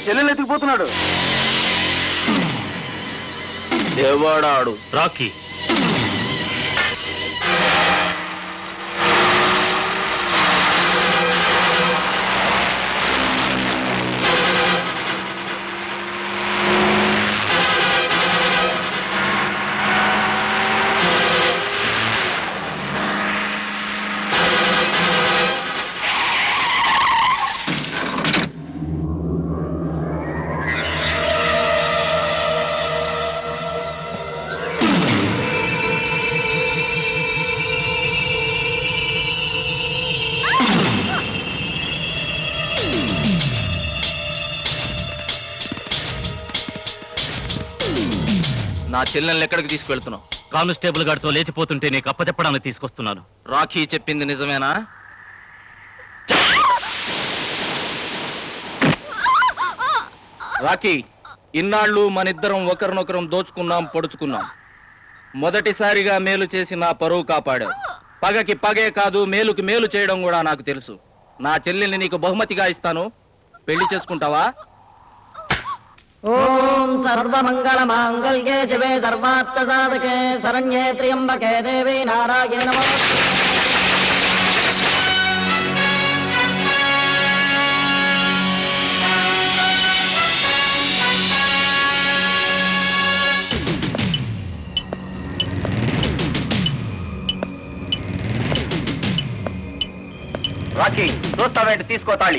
చెల్లెలు ఎత్తుకుపోతున్నాడు ఎవడాడు రాకీ నా చెల్లెల్ని ఎక్కడికి తీసుకెళ్తున్నావు కానిస్టేబుల్ గారితో లేచిపోతుంటే నీకు అప్పచెప్పడానికి తీసుకొస్తున్నాను రాఖీ చెప్పింది నిజమేనా రాఖీ ఇన్నాళ్ళు మనిద్దరం ఒకరినొకరం దోచుకున్నాం పొడుచుకున్నాం మొదటిసారిగా మేలు చేసి నా పరువు కాపాడావు పగకి పగే కాదు మేలుకి మేలు చేయడం కూడా నాకు తెలుసు నా చెల్లెల్ని నీకు బహుమతిగా ఇస్తాను పెళ్లి చేసుకుంటావా ఓం సర్వమంగళ మాంగళ్యే శివే సర్వార్థ సాధకే శరణ్యే త్ర్యంబకే దేవి నారాయణ నమోస్తుతే. రాఖీ చూస్తావేంటి తీసుకో తాళి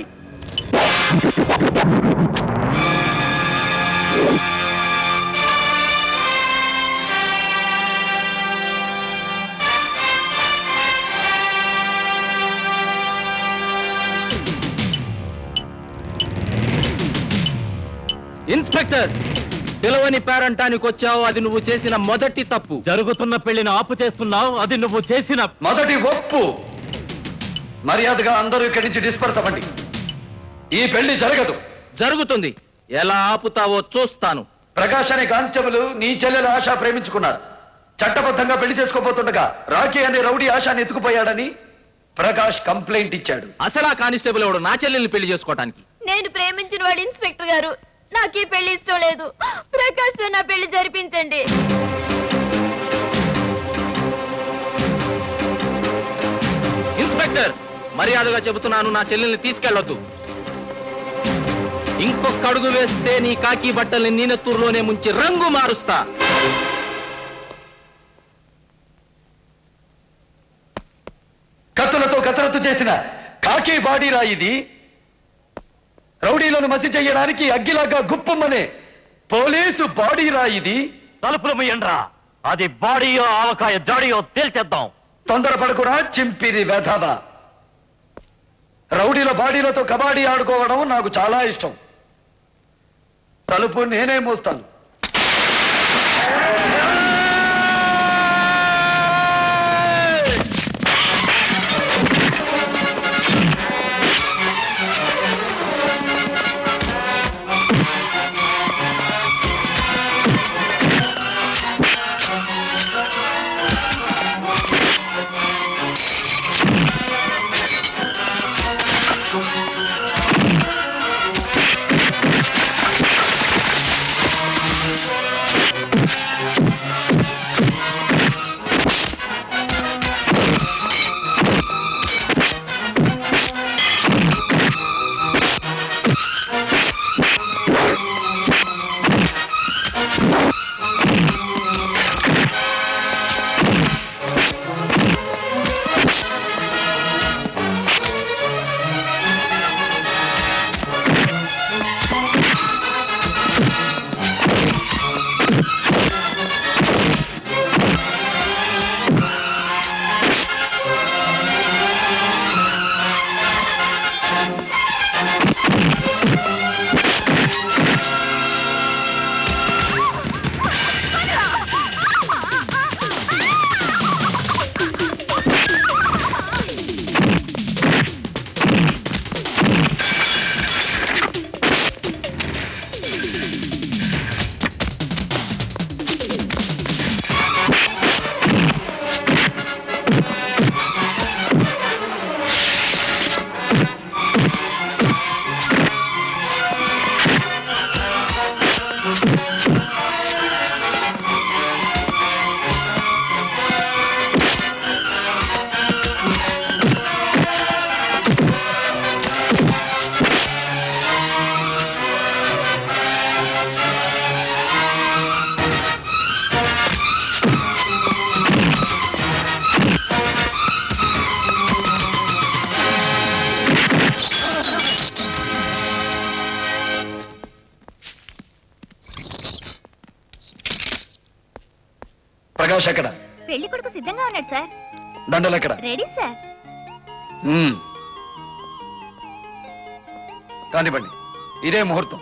ఇన్స్పెక్టర్ పిలవని పేరంటానికి వచ్చావు అది నువ్వు చేసిన మొదటి తప్పు జరుగుతున్న పెళ్లిని ఆపు చేస్తున్నావు అది నువ్వు చేసిన మొదటి ఒప్పు మర్యాదగా అందరూ ఇక్కడి నుంచి డిస్పర్స్ అవ్వండి ఈ పెళ్లి జరగదు జరుగుతుంది ఎలా ఆపుతావో చూస్తాను ప్రకాష్ అనే కానిస్టేబుల్ నీ చెల్లెలు ఆశ ప్రేమించుకున్నారు చట్టబద్ధంగా పెళ్లి చేసుకోబోతుండగా రాఖీ అనే రౌడీ ఆశాని ఎత్తుకుపోయాడని ప్రకాష్ కంప్లైంట్ ఇచ్చాడు అసలు ఆ కానిస్టేబుల్ ఎవడు నా చెల్లెల్ని పెళ్లి చేసుకోవటానికి నేను ప్రేమించిన వాడు ఇన్స్పెక్టర్ గారు నాకు ఈ పెళ్లి ఇష్టం లేదు ప్రకాష్ తో నా పెళ్లి జరిపించండి ఇన్స్పెక్టర్ మర్యాదగా చెబుతున్నాను నా చెల్లెల్ని తీసుకెళ్లొద్దు ఇంకొక అడుగు వేస్తే నీ కాకి బట్టల్ని నీనెత్తూరులోనే ముంచి రంగు మారుస్తా కత్తులతో కసరత్తు చేసిన కాకి బాడీరా ఇది రౌడీలను మసి చెయ్యడానికి అగ్గిలాగా గుప్పమనే పోలీసు బాడీరా ఇది తలుపులు ముయ్యండ్రా అది బాడీయో ఆవకాయ జాడియో తేల్చేద్దాం తొందరపడకురా చింపిరి వెధవ రౌడీల బాడీలతో కబాడీ ఆడుకోవడం నాకు చాలా ఇష్టం తలుపు నేనే మోస్తాను ప్రకాష్ ఎక్కడ పెళ్లి కొడుకు సిద్ధంగా ఉన్నాడు సార్ దండలు ఎక్కడ రెడీ సార్ మ్మ్. కానివ్వండి ఇదే ముహూర్తం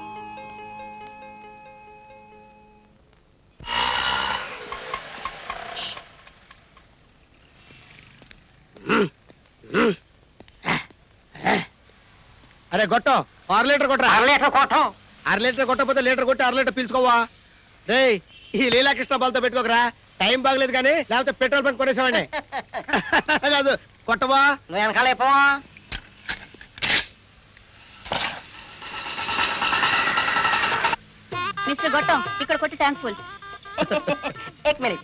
అరే గొట్టం ఆరు లీటర్ కొట్టరా అర లీటర్ కొట్టం అర లీటర్ కొట్టకపోతే లీటర్ కొట్టి అర లీటర్ పిలుచుకోవా రే ఈ లీలాకృష్ణ బాలతో పెట్టుకోకరా టైం బాగలేదు కానీ లేకపోతే పెట్రోల్ బంక్ కొనేసామండి కాదు కొట్టవా నువ్వు వెనకాలే పోవా మిస్టర్ గొట్టం ఇక్కడ కొట్టి ట్యాంక్ ఫుల్ ఎక్ మినిట్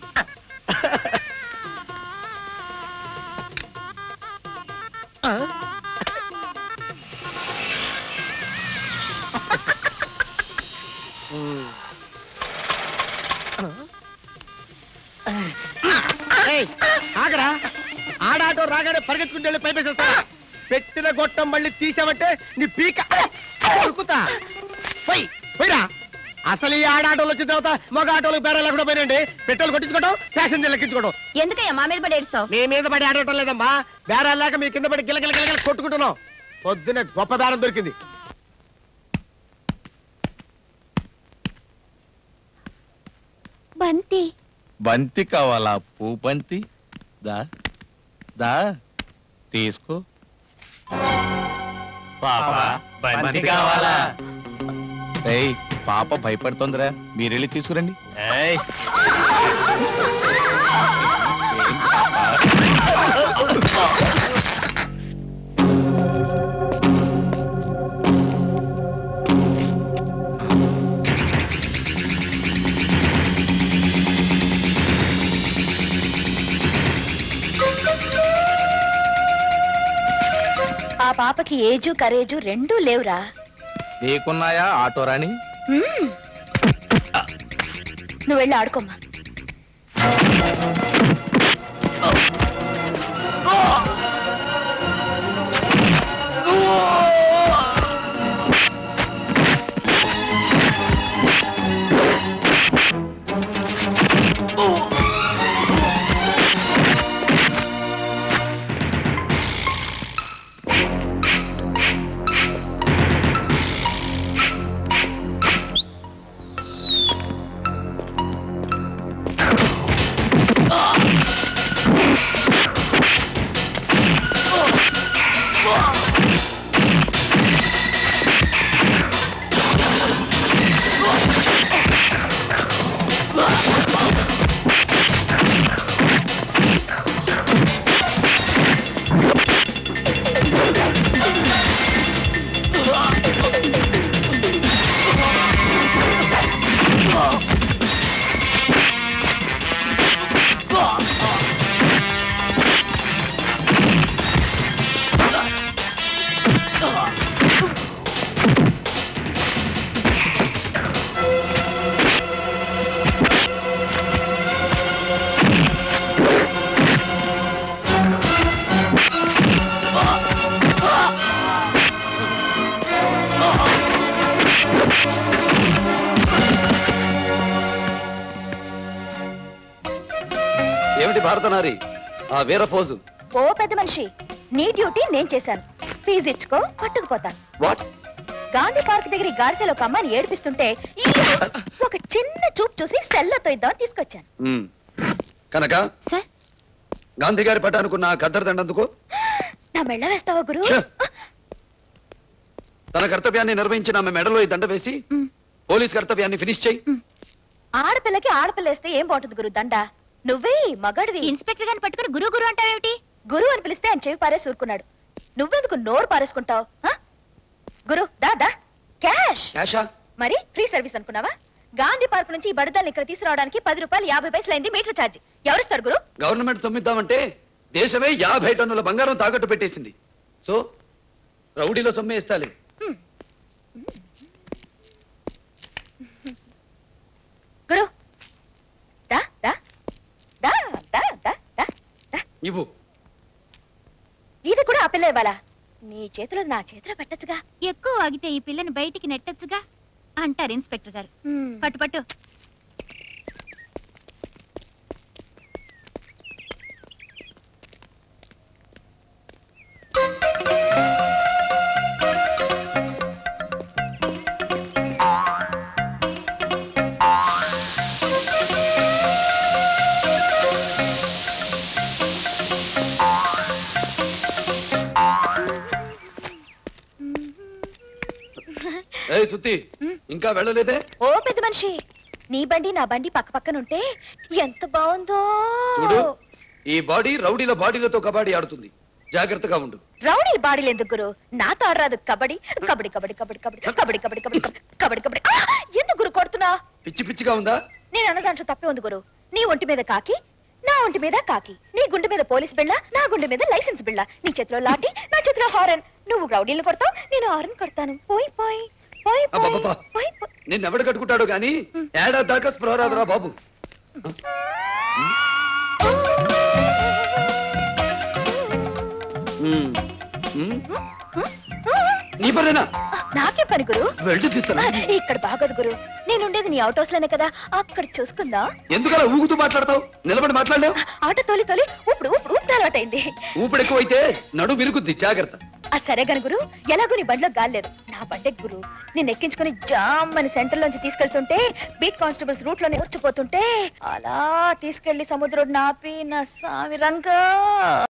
ఏయ్, ఆగరా ఆడాటో రాగానే పరిగెత్తుకుంటూ వెళ్ళి పైపేసేస్తా పెట్టిన గొట్టం మళ్ళీ తీసామంటే నీ పీక ఉరుకుతా పోయి పోయిరా అసలు ఈ ఆడాటోలు వచ్చిన తర్వాత మగ ఆటోలకు బేరా లేకుండా పోయినండి పెట్రోల్ కొట్టించుకోవడం ప్యాసింజర్ లెక్కించుకోవడం ఎందుకయ్యా మా మీద పడి ఏడుస్తావు మీ మీద పడి ఆడటం లేదమ్మా బేరా లేక మీ కింద పడి గిలగిల గిలగిల కొట్టుకుంటున్నాం పొద్దున గొప్ప బేరం దొరికింది బంతి బంతి కావాలా పూ బంతి దా దా తీసుకో పాప బంతి కావాలా ఏయ్ పాప భయపడుతోందిరా మీరెళ్ళి తీసుకురండి ఏయ్ ఆ పాపకి ఏజు కరేజు రెండూ లేవురా నీకున్నాయా ఆటో రాణి మ్మ్. నువ్వు వెళ్ళి ఆడుకోమ్మా ఏమిటి భారతనారి ఆ వీర పోజు ఓ పెద్ద మనిషి నీ డ్యూటీ నేను చేశాను ఫీజు ఇచ్చుకో పట్టుకుపోతాను వాట్ గాంధీ పార్క్ దగ్గర ఈ గాడిసెలో ఒక అమ్మాయిని ఏడిపిస్తుంటే ఈ ఒక చిన్న చూపు చూసి సెల్లతో ఇద్దామని తీసుకొచ్చాను కనుక సార్ గాంధీ గారి పట్టానుకున్న కద్దరు దండందుకు నా మెళ్ళ వేస్తావా గురు ఛే! తన కర్తవ్యాన్ని నిర్వహించిన ఆమె మెడలో ఈ దండ వేసి మ్. పోలీస్ కర్తవ్యాన్ని ఫినిష్ చేయి ఆడపిల్లకి ఆడపిల్ల వేస్తే ఏం బాగుంటుంది గురు దండ నువ్వే మగాడివి ఇన్స్పెక్టర్ గారిని పట్టుకుని గురు గురు అంటావేమిటి గురు అని పిలిస్తే ఆయన చెవి పారేసి ఊరుకున్నాడు నువ్వెందుకు నోరు పారేసుకుంటావు గురు దా దా క్యాష్ క్యాషా మరి ఫ్రీ సర్వీస్ అనుకున్నావా గాంధీ పార్క్ నుంచి ఈ బడిదాన్ని ఇక్కడ తీసుకురావడానికి పది రూపాయలు యాభై పైసలు అయింది మీటర్ ఛార్జ్ ఎవరిస్తారు గురు గవర్నమెంట్ సొమ్మిద్దామంటే దేశమే యాభై టన్నుల బంగారం తాకట్టు పెట్టేసింది సో రౌడీలో సొమ్మే ఇస్తాలి గురు దా దా దా దా దా దా దా ఇవ్వు ఇది కూడా ఆ పిల్ల ఇవ్వాలా నీ చేతిలో నా చేతిలో పెట్టచ్చుగా ఎక్కువ ఆగితే ఈ పిల్లని బయటికి నెట్టచ్చుగా అంటారు ఇన్స్పెక్టర్ గారు పట్టు పట్టు ఏ సుత్తి ఇంకా వెళ్ళలేదే ఓ పెద్ద మనిషి నీ బండి నా బండి పక్క పక్కన ఉంటే ఎంత బాగుందో చూడు ఈ బాడీ రౌడీల బాడీలతో కబాడీ ఆడుతుంది జాగ్రత్తగా ఉండు రౌడీ బాడీలు ఎందుకు గురు నాతో ఆడరాదు కబడ్డీ కబడ్డీ కబడ్డీ కబడ్డీ కబడ్డీ కబడ్డీ కబడ్డీ కబడ్డీ కబడ్డీ కబడ్డీ ఆ! ఎందుకు గురు కొడుతున్నా పిచ్చి పిచ్చిగా ఉందా నేను అన్న దాంట్లో తప్పే ఉంది గురు నీ ఒంటి మీద కాకి నా ఒంటి మీద కాకి నీ గుండె మీద పోలీస్ బిళ్ళ నా గుండె మీద లైసెన్స్ బిళ్ళ నీ చేతిలో లాఠీ నా చేతిలో హారన్ నువ్వు రౌడీలు కొడతావు నేను హారన్ కొడతాను పోయి పోయి పోయి పోయి అబ్బబ్బబ్బా. పోయి పోయి నిన్నెవడు కట్టుకుంటాడు గాని ఏడాది దాకా స్పృహ రాదురా బాబు ఉమ్. ఉమ్. నీ పనేనా నాకే పని గురు వెళ్ళి తీస్తాను ఇక్కడ బాగోదు గురు నేనుండేది నీ అవుట్ హౌస్ లోనే కదా అక్కడ చూసుకుందా ఎందుకలా ఊగుతూ మాట్లాడతావు నిలబడి మాట్లాడలేవు ఆటో తోలి తోలి ఇప్పుడు ఇప్పుడు ఊపిరి అలవాటైంది ఊపిడి ఎక్కువైతే నడు విరుగుద్ది జాగ్రత్త అది సరే గను గురు ఎలాగో నీ బండిలో గాలేదు నా బండే గురు నేను ఎక్కించుకుని జామ్ అని సెంటర్ లోంచి తీసుకెళ్తుంటే బీట్ కానిస్టేబుల్స్ రూట్ లో నేర్చిపోతుంటే అలా తీసుకెళ్లి సముద్రం నాపి నా సామి రంగా